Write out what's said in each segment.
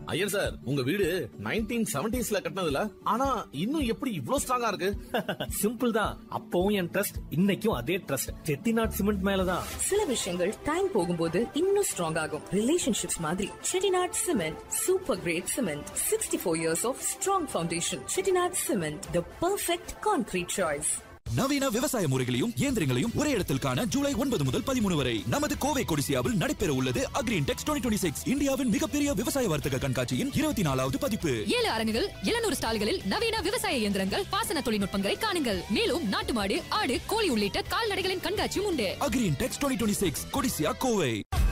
Iyer sir உங்க வீடு nineteen செவன்டிஸ்ல கட்டினதுல ஆனா இன்னும் எப்படி இவ்ளோ ஸ்ட்ராங்கா இருக்கு சிம்பிள் தான் அப்பவும் என் ட்ரஸ்ட் இன்னைக்கும் அதே ட்ரஸ்ட் செட்டிநாட் சிமெண்ட் மேலதான் சில விஷயங்கள் டைம் போகும்போது இன்னும் ஸ்ட்ராங் ஆகும் ரிலேஷன்ஷிப்ஸ் மாதிரி Chettinad cement super great cement sixty four years of strong foundation Chettinad cement the perfect concrete choice நவீன விவசாய முறைகளையும் இயந்திரங்களையும் ஒரே இடத்தில் காண ஜூலை ஒன்பது முதல் பதிமூணு வரை நமது கோவை கொடிசியாவில் நடைபெற உள்ளது அக்ரீன் டெக்ஸ் டுவெண்ட்டி சிக்ஸ் இந்தியாவின் மிகப்பெரிய விவசாய வர்த்தக கண்காட்சியின் இருபத்தி நாலாவது பதிப்பு ஏழு அரங்குகள் எழுநூறு ஸ்டால்களில் நவீன விவசாய இயந்திரங்கள் பாசன தொழில்நுட்பங்களை காணுங்கள் மேலும் நாட்டு மாடு ஆடு கோழி உள்ளிட்ட கால்நடைகளின் கண்காட்சியும் உண்டு agri in tex twenty six Codissia Kovai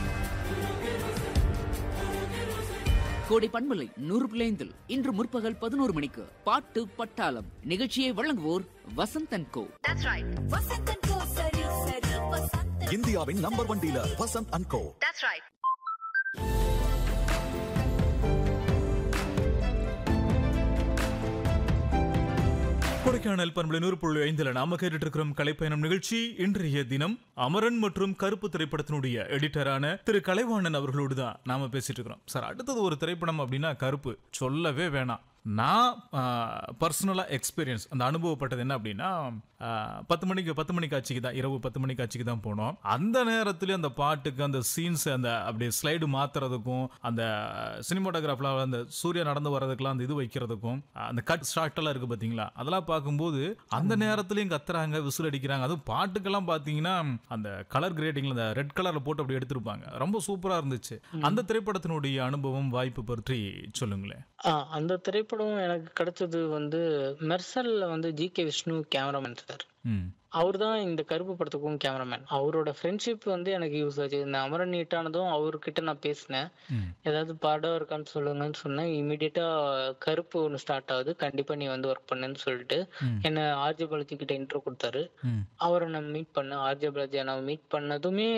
கோடை பண்பலை நூறு பிள்ளைந்தில் இன்று முற்பகல் பதினோரு மணிக்கு பாட்டு பட்டாளம் நிகழ்ச்சியை வழங்குவோர் வசந்தன் கோ இந்தியாவின் number one dealer Vasanth and co Kodaikanal பண்பலை நூறு புள்ளி ஐந்துல நாம கேட்டுட்டு இருக்கிறோம் கலைப்பயணம் நிகழ்ச்சி இன்றைய தினம் அமரன் மற்றும் கருப்பு திரைப்படத்தினுடைய எடிட்டரான திரு கலைவாணன் அவர்களோடு தான் நாம பேசிட்டு இருக்கிறோம் சார் அடுத்தது ஒரு திரைப்படம் அப்படின்னா கருப்பு சொல்லவே வேணாம் நான் பர்சனலாக எக்ஸ்பீரியன்ஸ் அந்த அனுபவப்பட்டது என்ன அப்படின்னா ஆ, பத்து மணிக்கு பத்து மணி காட்சிக்கு தான் இரவு பத்து மணி காட்சிக்கு தான் போனோம் அந்த நேரத்துல அந்த பாட்டுக்கு அந்த சீன்ஸ் அந்த அப்படியே ஸ்லைடு மாத்துறதுக்கும் அந்த சினிமாட்டோகிராஃபில் அந்த சூர்யா நடந்து வர்றதுக்கெல்லாம் அந்த இது வைக்கிறதுக்கும் அந்த கட் ஷாட் எல்லாம் இருக்கு பாத்தீங்களா அதெல்லாம் பார்க்கும்போது அந்த நேரத்துலயும் கத்துறாங்க விசில் அடிக்கிறாங்க அதுவும் பாட்டுக்கெல்லாம் பாத்தீங்கன்னா அந்த கலர் கிரேடிங்ல அந்த ரெட் கலர்ல போட்டு அப்படி எடுத்திருப்பாங்க ரொம்ப சூப்பரா இருந்துச்சு அந்த திரைப்படத்தினுடைய அனுபவம் வாய்ப்பு பற்றி சொல்லுங்களேன் ஆ, அந்த திரைப்படம் எனக்கு கிடைச்சது வந்து மெர்சல்ல வந்து G K Vishnu cameraman sir ம் அவர் தான் இந்த கருப்பு படத்துக்கும் கேமராமேன் அவரோட ஃப்ரெண்ட்ஷிப் வந்து எனக்கு யூஸ் ஆச்சு இந்த அமரன் நீட்டானதும் அவர்கிட்ட நான் பேசினேன் ம். ஏதாவது படம் இருக்கான்னு சொல்லுங்கன்னு சொன்னேன் இமீடியட்டா கருப்பு ஒன்று ஸ்டார்ட் ஆகுது கண்டிப்பா நீ வந்து ஒர்க் பண்ணுன்னு சொல்லிட்டு ம். என்ன ஆர்ஜே பாலாஜி கிட்ட இன்ட்ரோ கொடுத்தாரு ம் அவரை நான் மீட் பண்ணேன் ஆர்ஜே பாலாஜி நான் மீட் பண்ணதுமே